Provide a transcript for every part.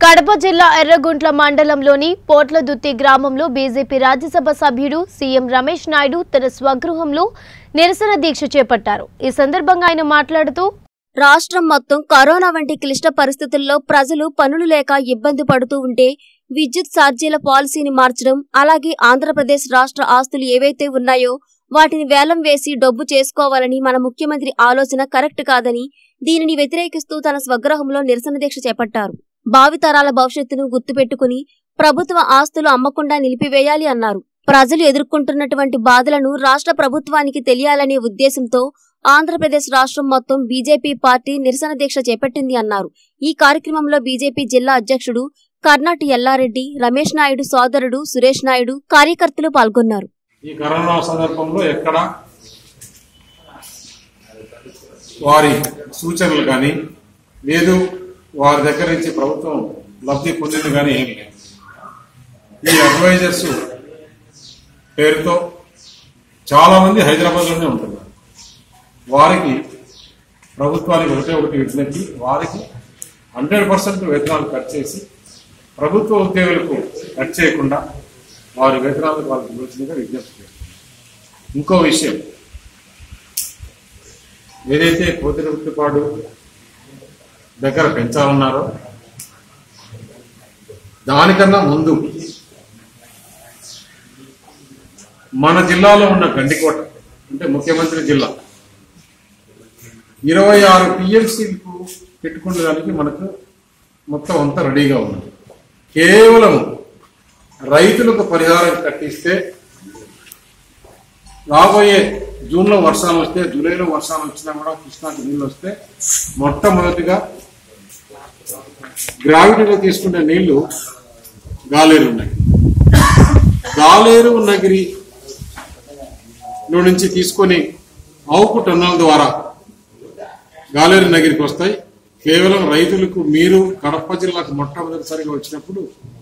కడప జిల్లా ఎర్రగుంట్ల మండలంలోని పోట్లదుత్తి గ్రామంలో బీజేపీ రాజ్యసభ సభ్యుడు సీఎం రమేష్ నాయుడు తన స్వగృహంలో నిరసన దీక్ష చేపట్టారు ఈ సందర్భంగా ఆయన మాట్లాడుతూ రాష్ట్రం మొత్తం కరోనా వంటి క్లిష్ట పరిస్థితుల్లో ప్రజలు పనులు లేక ఇబ్బంది పడుతూ ఉంటే విద్యుత్ ఛార్జీల పాలసీని మార్చడం అలాగే ఆంధ్రప్రదేశ్ రాష్ట్ర ఆస్తులు ఏవైతే ఉన్నాయో వాటిని వేలం వేసి డబ్బు చేసుకోవాలని మన ముఖ్యమంత్రి ఆలోచన కరెక్ట్ కాదని దీనిని వ్యతిరేకిస్తూ తన స్వగృహంలో నిరసన దీక్ష చేపట్టారు భావితరాల భవిష్యత్తును గుర్తుపెట్టుకుని ప్రభుత్వ ఆస్తులు అమ్మకుండా నిలిపివేయాలి అన్నారు ప్రజలు ఎదుర్కొంటున్నటువంటి బాధలను రాష్ట్ర ప్రభుత్వానికి తెలియాలనే ఉద్దేశంతో ఆంధ్రప్రదేశ్ రాష్ట్రం మొత్తం బీజేపీ పార్టీ నిరసన దీక్ష చేపట్టింది అన్నారు ఈ కార్యక్రమంలో బీజేపీ జిల్లా అధ్యక్షుడు కర్నాటి ఎల్లారెడ్డి రమేష్ నాయుడు సోదరుడు సురేష్ నాయుడు కార్యకర్తలు పాల్గొన్నారు ఈ కరోనా సందర్భంలో ఎక్కడ వారి సూచనలు కానీ లేదు వారి దగ్గర నుంచి ప్రభుత్వం లబ్ధి పొందింది కానీ ఏం లేదు ఈ అడ్వైజర్స్ పేరుతో చాలా మంది హైదరాబాద్లోనే ఉంటున్నారు వారికి ప్రభుత్వానికి ఒకటే ఒకటి విజ్ఞప్తి వారికి హండ్రెడ్ పర్సెంట్ వేతనాలు కట్ చేసి ప్రభుత్వ ఉద్యోగులకు కట్ చేయకుండా వారి వేతనాలకు వాళ్ళకి ఇవ్వాల్సిందిగా విజ్ఞప్తి చేస్తున్నారు ఇంకో విషయం ఏదైతే పోతిరెత్తిపాడు దగ్గర పెంచాలన్నారో దానికన్నా ముందు మన జిల్లాలో ఉన్న గండికోట అంటే ముఖ్యమంత్రి జిల్లా ఇరవై ఆరు పిఎల్సీలకు పెట్టుకునేదానికి మనకు మొత్తం అంతా రెడీగా ఉంది కేవలం రైతులకు పరిహారం కట్టిస్తే రాబోయే జూన్లో వర్షాలు వస్తే జూలైలో వర్షాలు వచ్చినా కూడా కృష్ణాకి నీళ్ళు వస్తే మొట్టమొదటిగా గ్రావిటీలో తీసుకునే నీళ్లు గాలేరు ఉన్నాయి గాలేరు నగిరి లో నుంచి తీసుకొని అవుకు టన్నల ద్వారా గాలేరు నగిరికి వస్తాయి కేవలం రైతులకు మీరు కడప జిల్లాకు మొట్టమొదటిసారిగా వచ్చినప్పుడు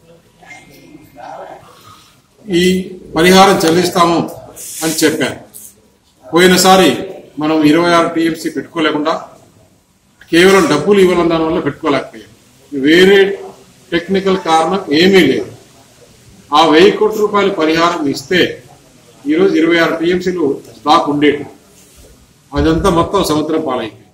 ఈ పరిహారం చెల్లిస్తాము అని చెప్పారు పోయినసారి మనం ఇరవై ఆరు టీఎంసీ పెట్టుకోలేకుండా కేవలం డబ్బులు ఇవ్వడం దాని వల్ల పెట్టుకోలేకపోయాం వేరే టెక్నికల్ కారణం ఏమీ లేదు ఆ వెయ్యి కోట్ల రూపాయల పరిహారం ఇస్తే ఈరోజు ఇరవై ఆరు టీఎంసీలు స్టాక్ ఉండేది అదంతా మొత్తం సముద్రం పాలైంది